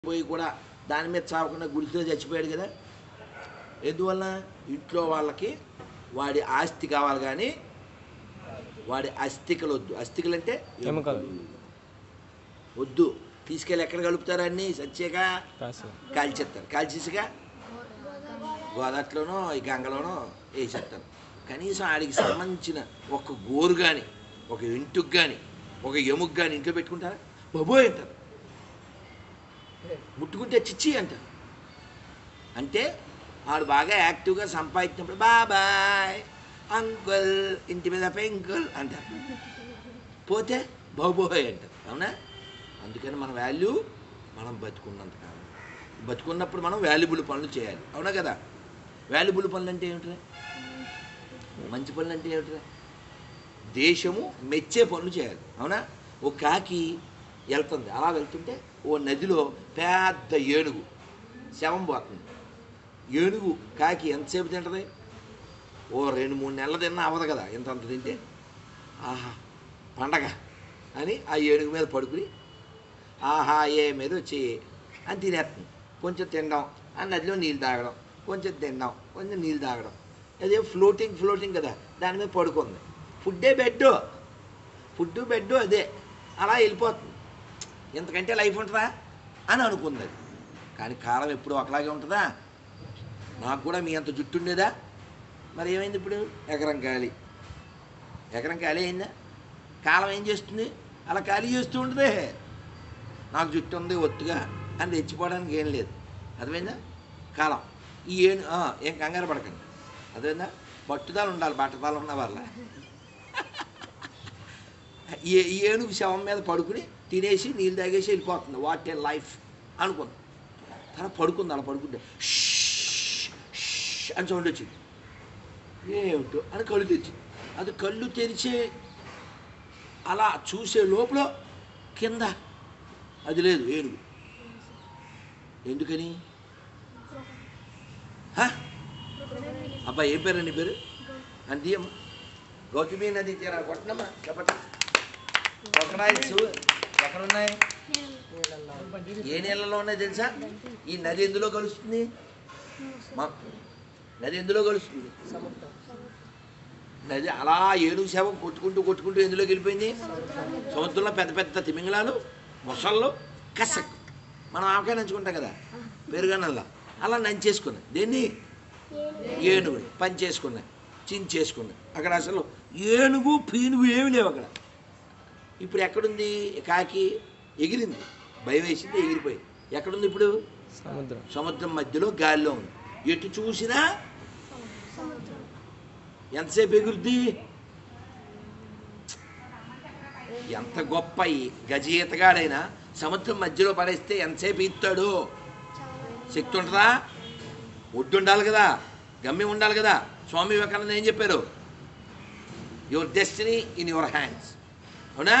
పోయి కూడా దాని మీద చావకుండా గుడితో చచ్చిపోయాడు కదా ఎందువల్ల ఇంట్లో వాళ్ళకి వాడి ఆస్తి కావాలి కానీ వాడి అస్థికలు వద్దు అస్థికలు అంటే ఎముకలు. వద్దు తీసుకెళ్ళి ఎక్కడ కలుపుతారు అన్ని సచ్చాక కాసు కాల్చేస్తారు కాల్చేసిగా గోదాట్లోనో ఈ గంగలోనో వేసేస్తారు కనీసం ఆడికి సంబంధించిన ఒక గోరు కానీ ఒక ఇంటుకు కానీ ఒక ఎముకు కానీ ఇంట్లో పెట్టుకుంటారా బాబోయ్ అంటారు ముట్టుకుంటే చిచ్చి అంటారు అంటే ఆడు బాగా యాక్టివ్గా సంపాదించినప్పుడు బాబాయ్ అంకుల్ ఇంటి మీద పెంకుల్ అంటారు పోతే బాబోయ్ అంటారు అవునా అందుకని మన వాల్యూ మనం బతుకున్నంత కాలం బతుకున్నప్పుడు మనం వాల్యుబుల్ పనులు చేయాలి అవునా కదా వాల్యుబుల్ పనులు అంటే ఏమిట్రా మంచి పనులు అంటే ఏమిట్రా దేశము మెచ్చే పనులు చేయాలి అవునా ఓ కాకి వెళ్తుంది అలా వెళ్తుంటే ఓ నదిలో పెద్ద ఏనుగు శవం పోతుంది ఏనుగు కాకి ఎంతసేపు తింటది ఓ రెండు మూడు నెలలు తిన్నా అవ్వదు కదా ఇంత అంత తింటే ఆహా పండగ అని ఆ ఏనుగు మీద పడుకుని ఆహా ఏ మీద వచ్చి అని తినేస్తుంది కొంచెం తినడం ఆ నదిలో నీళ్ళు తాగడం కొంచెం తినడం కొంచెం నీళ్ళు తాగడం అదే ఫ్లోటింగ్ ఫ్లోటింగ్ కదా దాని మీద పడుకుంది ఫుడ్డే బెడ్ ఫుడ్ బెడ్ అదే అలా వెళ్ళిపోతుంది ఇంతకంటే లైఫ్ ఉంటుందా అని అనుకుంది అది కానీ కాలం ఎప్పుడు ఒకలాగే ఉంటుందా నాకు కూడా మీ అంత జుట్టు ఉండేదా మరి ఏమైంది ఇప్పుడు ఎకరం ఖాళీ ఎకరం ఖాళీ అయిందా కాలం ఏం చేస్తుంది అలా ఖాళీ చేస్తూ ఉంటుంది నాకు జుట్టు ఉంది ఒత్తుగా అని తెచ్చిపోవడానికి ఏం లేదు అర్థమైందా కాలం ఈ ఏను ఆ, ఏం కంగారు పడకండి అర్థమైందా పట్టుదల ఉండాలి బట్టదాలు ఉన్న వాళ్ళ ఈ ఈ ఏనుగు శవం మీద పడుకుని తినేసి నీళ్ళు తాగేసి వెళ్ళిపోతుంది వాట్ ఏ లైఫ్ అనుకుంది తర్వాత పడుకుంది అలా పడుకుంటే "షష్, షష్" అని సౌండ్ వచ్చింది ఏమిటో అని కళ్ళు తెచ్చి అది కళ్ళు తెరిచే అలా చూసే లోపల కింద అది లేదు ఏనుగు ఎందుకని హ? అబ్బా ఏం పేరు నీ పేరు అంతేమ్మ గౌతమి నది తీరా కొట్టనమ్మా చెప్పట క్రొకడైల్స్ ఎక్కడ ఉన్నాయి ఏ నీళ్ళలో ఉన్నాయి తెలుసా ఈ నది ఎందులో కలుస్తుంది మా నది ఎందులో కలుస్తుంది నది అలా ఏనుగు శవం కొట్టుకుంటూ కొట్టుకుంటూ ఎందులోకి వెళ్ళిపోయింది సముద్రంలో పెద్ద పెద్ద తిమింగళాలు మొసళ్ళు కసక్ మనం ఆవకాయ నంచుకుంటాం కదా పెరుగన్నల్లా అలా నంచేసుకున్నాయి దేన్ని ఏనుగుని పని చేసుకున్నాయి చించేసుకున్నాయి అక్కడ అసలు ఏనుగు పీనుగు ఏమి లేవు అక్కడ ఇప్పుడు ఎక్కడుంది కాకి ఎగిరింది భయం వేసింది ఎగిరిపోయింది ఎక్కడుంది ఇప్పుడు సముద్రం సముద్రం మధ్యలో గాలిలో ఉంది ఎటు చూసినా ఎంతసేపు ఎగురుద్ది ఎంత గొప్ప ఈ గజీతగాడైనా సముద్రం మధ్యలో పడేస్తే ఎంతసేపు ఇస్తాడు శక్తి ఉంటుందా ఒడ్డు ఉండాలి కదా గమ్యం ఉండాలి కదా స్వామి వివేకానంద ఏం చెప్పారు your destiny in your hands అవునా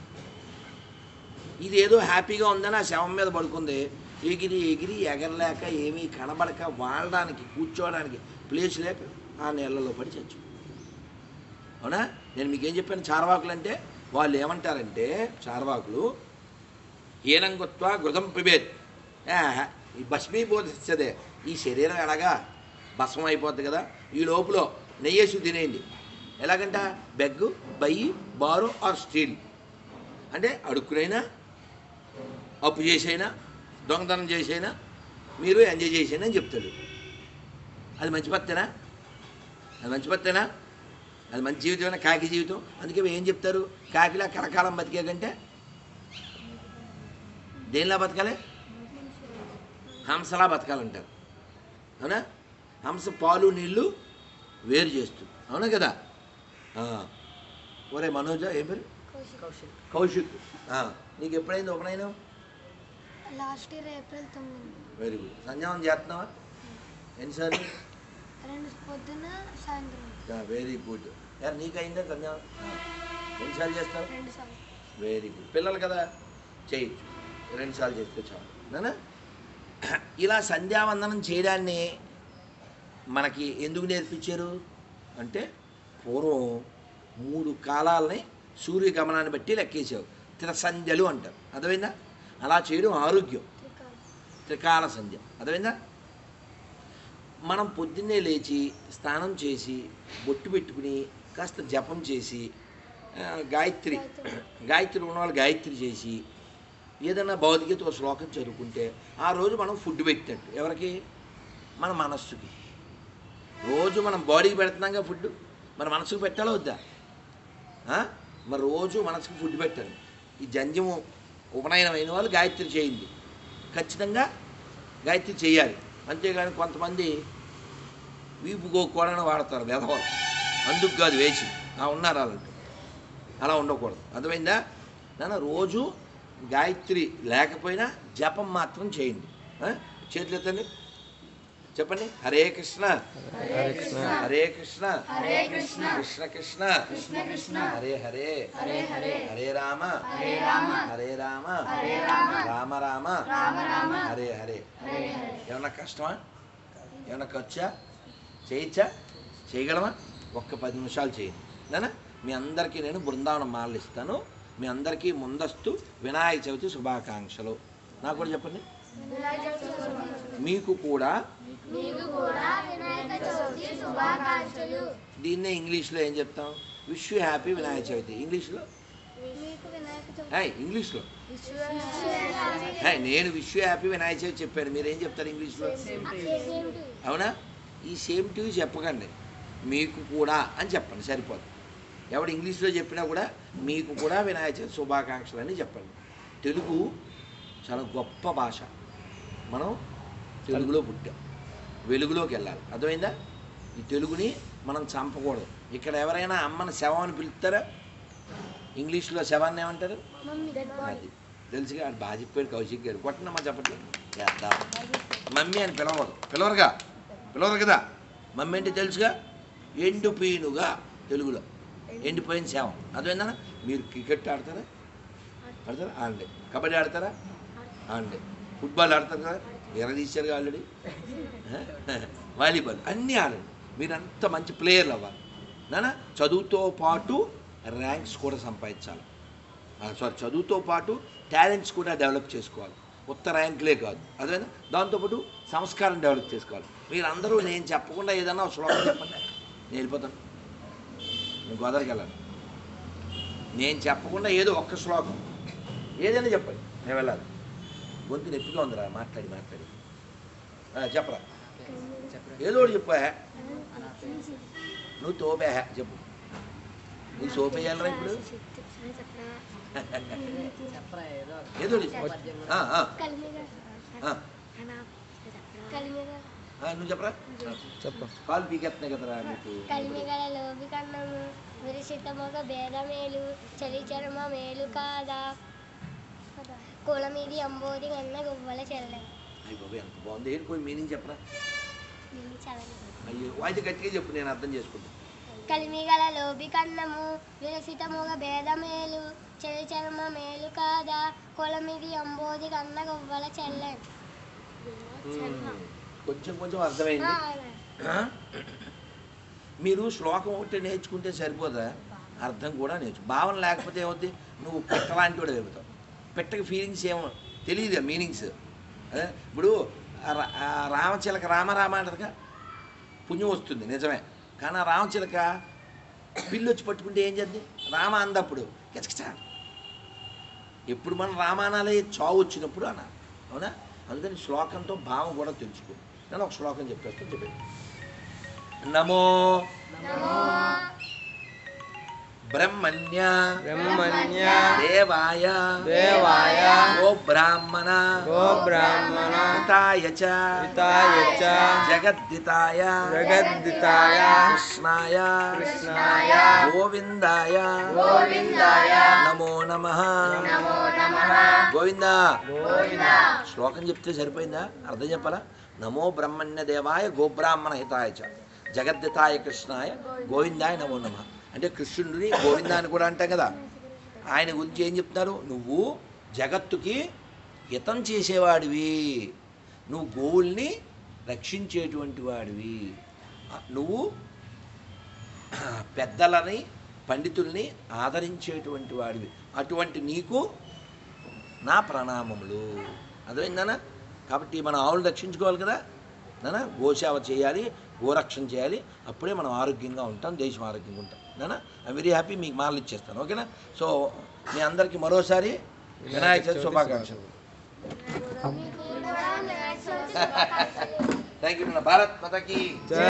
ఇది ఏదో హ్యాపీగా ఉందని ఆ శవం మీద పడుకుంది ఎగిరి ఎగిరి ఎగరలేక ఏమీ కనబడక వాడడానికి కూర్చోవడానికి ప్లేస్ లేక ఆ నీళ్ళలో పడి చచ్చు అవునా నేను మీకేం చెప్పాను చార్వాకులు అంటే వాళ్ళు ఏమంటారంటే చార్వాకులు హీనంగొత్వ గృధం పిబేత్ ఆహా, ఈ భస్మీభూతిస్తుంది ఈ శరీరం ఎలాగా భస్మం అయిపోద్ది కదా ఈ లోపల నెయ్యేసి తినేయండి ఎలాగంట బెగ్ బయ్యి బారు ఆర్ స్టీల్ అంటే అడుక్కునైనా అప్పు చేసైనా దొంగతనం చేసైనా మీరు ఎంజాయ్ చేసైనా అని చెప్తాడు అది మంచి పత్తేనా అది మంచి పత్తేనా అది మంచి జీవితమైనా కాకి జీవితం అందుకే ఏం చెప్తారు కాకిలా కలకాలం బతికే కంటే దేనిలా బతకాలి హంసలా బతకాలంటారు అవునా హంస పాలు నీళ్ళు వేరు చేస్తుంది అవునా కదా ఆ. ఒరే మనోజ ఏం పేరు కౌశిక్ ఆ. నీకు ఎప్పుడైంది ఒకనైనా లాస్ట్ ఇయర్ ఏప్రిల్ తొమ్మిది వెరీ గుడ్ సంధ్యావం చేస్తున్నావా ఎన్నిసార్లు రెండు పొద్దున సాయంత్రం వెరీ గుడ్ యార్ నీకైందా సంధ్యావం ఎన్నిసార్లు చేస్తావు రెండు సార్లు వెరీ గుడ్ పిల్లలు కదా చేయొచ్చు రెండుసార్లు చేస్తే చాలు నానా ఇలా సంధ్యావందనం చేయడాన్ని మనకి ఎందుకు నేర్పించారు అంటే పూర్వం మూడు కాలాలని సూర్యగమనాన్ని బట్టి లెక్కేసావు త్రిసంధ్యలు అంటారు అర్థమైందా అలా చేయడం ఆరోగ్యం త్రికాలు త్రికాల సంధ్య అర్థమైందా మనం పొద్దున్నే లేచి స్నానం చేసి బొట్టు పెట్టుకుని కాస్త జపం చేసి ఆ, గాయత్రి గాయత్రి ఉన్న వాళ్ళు గాయత్రి చేసి ఏదైనా భౌతికత ఒక శ్లోకం చదువుకుంటే ఆ రోజు మనం ఫుడ్ పెట్టినట్టు ఎవరికి మన మనస్సుకి రోజు మనం బాడీకి పెడుతున్నాంగా ఫుడ్ మన మనసుకు పెట్టాలా వద్దా ఆ? మరి రోజు మనసుకు ఫుడ్ పెట్టాలి ఈ జంజము ఉపనయనం అయిన వాళ్ళు గాయత్రి చేయండి ఖచ్చితంగా గాయత్రి చేయాలి అంతేగాని కొంతమంది వీపు గోక్కోవడానికి వాడతారు వెధవాళ్ళు అందుకు కాదు వేసి ఆ ఉన్నారు అలాంటి అలా ఉండకూడదు అర్థమైందా నాన్న రోజు గాయత్రి లేకపోయినా జపం మాత్రం చేయండి ఆ? చేతులు ఎత్తండి చెప్పండి హరే కృష్ణ హరే కృష్ణ హరే కృష్ణ హరే కృష్ణ కృష్ణ కృష్ణ కృష్ణ కృష్ణ హరే హరే హరే హరే హరే రామ హరే రామ హరే రామ హరే రామ రామ రామ రామ రామ హరే హరే ఏమన్నా కష్టమా ఏమన్నా ఖర్చా చేయొచ్చా చేయగలమా ఒక్క పది నిమిషాలు చేయండి నానా మీ అందరికీ నేను బృందావనం మాలలు ఇస్తాను మీ అందరికీ ముందస్తు వినాయక చవితి శుభాకాంక్షలు నాకు కూడా చెప్పండి మీకు కూడా దీన్నే ఇంగ్లీష్లో ఏం చెప్తాం wish you happy Vinayaka Chavithi ఇంగ్లీష్లో మీకు వినాయక చవితి హాయ్ ఇంగ్లీష్లో హాయ్ నేను wish you happy Vinayaka Chavithi చెప్పాను మీరేం చెప్తారు ఇంగ్లీష్లో అవునా ఈ సేమ్ టీవీ చెప్పకండి మీకు కూడా అని చెప్పండి సరిపోదు ఎవడు ఇంగ్లీష్లో చెప్పినా కూడా మీకు కూడా వినాయక చవితి శుభాకాంక్షలు అని చెప్పండి తెలుగు చాలా గొప్ప భాష మనం తెలుగులో పుట్టాం వెలుగులోకి వెళ్ళాలి అర్థమైందా ఈ తెలుగుని మనం చంపకూడదు ఇక్కడ ఎవరైనా అమ్మని శవం అని పిలుస్తారా ఇంగ్లీష్లో శవాన్ని ఏమంటారు మమ్మీ అది తెలుసుగా ఆడు బాగా చెప్పాడు కౌశిక్ గారు కొట్టనమ్మా చెప్పట్లేదు చేద్దాం మమ్మీ అని పిలవరు పిలవరుగా పిలవరు కదా మమ్మీ అంటే తెలుసుగా ఎండు పీనుగా తెలుగులో ఎండిపోయిన శవం అదేందన్నా మీరు క్రికెట్ ఆడతారా ఆడతారా ఆడండి కబడ్డీ ఆడతారా ఆడండి ఫుట్బాల్ ఆడతారు కదా ఎరదీశారుగా ఆల్రెడీ వాలీబాల్ అన్నీ ఆడండి మీరు అంత మంచి ప్లేయర్లు అవ్వాలి నానా చదువుతో పాటు ర్యాంక్స్ కూడా సంపాదించాలి సారీ చదువుతో పాటు టాలెంట్స్ కూడా డెవలప్ చేసుకోవాలి ఉత్త ర్యాంకులే కాదు అదేనా దాంతోపాటు సంస్కారం డెవలప్ చేసుకోవాలి మీరు అందరూ నేను చెప్పకుండా ఏదన్నా ఒక శ్లోకం చెప్పండి నేను వెళ్ళిపోతాను నేను గోదావరికి వెళ్ళాను నేను చెప్పకుండా ఏదో ఒక్క శ్లోకం ఏదైనా చెప్పండి నేను వెళ్ళాలి గొంతు నొప్పిగా ఉందిరా మాట్లాడి మాట్లాడి ఆ, చెప్పరా ఏదో ఒకటి చెప్పా నువ్వు తోపే చెప్పు నీకు సోపేయాలరా ఇప్పుడు ఏదో ఒకటి చెప్పు. ఆ, ఆ, కలిమిగా ఆ, కలిమిగా ఆ, నువ్వు చెప్పరా చెప్పు కాలు పీకెత్తున్నాయి కదరా నీకు కలిమిగల లోబి కన్నము విరసితమొక భేదమేలు చలి చర్మ మేలు కాదా కులమీది అంబోది కన్న గువ్వల చెల్లె అయ్యి బాబు ఎంత బాగుంది ఏంటి పోయి మీనింగ్ చెప్పరా దీన్ని చదవండి అయ్యో అయితే గట్టిగా చెప్పు నేను అర్థం చేసుకుంటాను కలిమిగల లోబి కన్నము విరసితముగ భేదమేలు చలి చర్మ మేలు కాదా కులమిది అంబోది కన్న గువ్వల చెల్లె కొంచెం కొంచెం అర్థమైంది ఆ? మీరు శ్లోకం ఒకటి నేర్చుకుంటే సరిపోదా అర్థం కూడా నేర్చు భావన లేకపోతే ఏమవుద్ది నువ్వు పిట్ట లాంటి వాడు వెళ్తావు పిట్టకి ఫీలింగ్స్ ఏమో తెలియదు మీనింగ్స్ అదే ఇప్పుడు ఆ రా- ఆ రామచిలక రామరామ అంటదిగా పుణ్యం వస్తుంది నిజమే కానీ ఆ రామచిలక పిల్లి వచ్చి పట్టుకుంటే ఏం చేద్ది రామ అందప్పుడు కిచకిచా ఎప్పుడు మనం రామానాలే చావు వచ్చినప్పుడు అన్నారు అవునా అందుకని శ్లోకంతో భావం కూడా తెలుసుకో నేను ఒక శ్లోకం చెప్పేస్తాను చెప్పండి నమో బ్రహ్మణ్య బ్రహ్మణ్య దేవాయ దేవాయ ఓ బ్రాహ్మణ గో బ్రాహ్మణ హితాయ చ హితాయ చ జగద్దితాయ జగద్దితాయ కృష్ణాయ కృష్ణాయ గోవిందాయ గోవిందాయ నమో నమ గోవింద శ్లోకం చెప్తే సరిపోయిందా అర్థం చెప్పాలా నమో బ్రహ్మణ్య దేవాయ గోబ్రాహ్మణ హితాయ చ జగద్దితాయ కృష్ణాయ గోవిందాయ నమో నమ అంటే కృష్ణుడిని గోవింద అని కూడా అంటాం కదా ఆయన గురించి ఏం చెప్తున్నారు నువ్వు జగత్తుకి హితం చేసేవాడివి నువ్వు గోవుల్ని రక్షించేటువంటి వాడివి ఆ, నువ్వు పెద్దలని పండితుల్ని ఆదరించేటువంటి వాడివి అటువంటి నీకు నా ప్రణామములు అర్థమైందనా కాబట్టి మనం ఆవులు రక్షించుకోవాలి కదా నానా గోసేవ చేయాలి గోరక్షణ చేయాలి అప్పుడే మనం ఆరోగ్యంగా ఉంటాం దేశం ఆరోగ్యంగా ఉంటాం నానా ఐ వెరీ హ్యాపీ మీకు మాలలు ఇచ్చేస్తాను ఓకేనా సో మీ అందరికీ మరోసారి వినాయక చవితి శుభాకాంక్షలు థ్యాంక్ యూ మన భారత్ మాతకి జై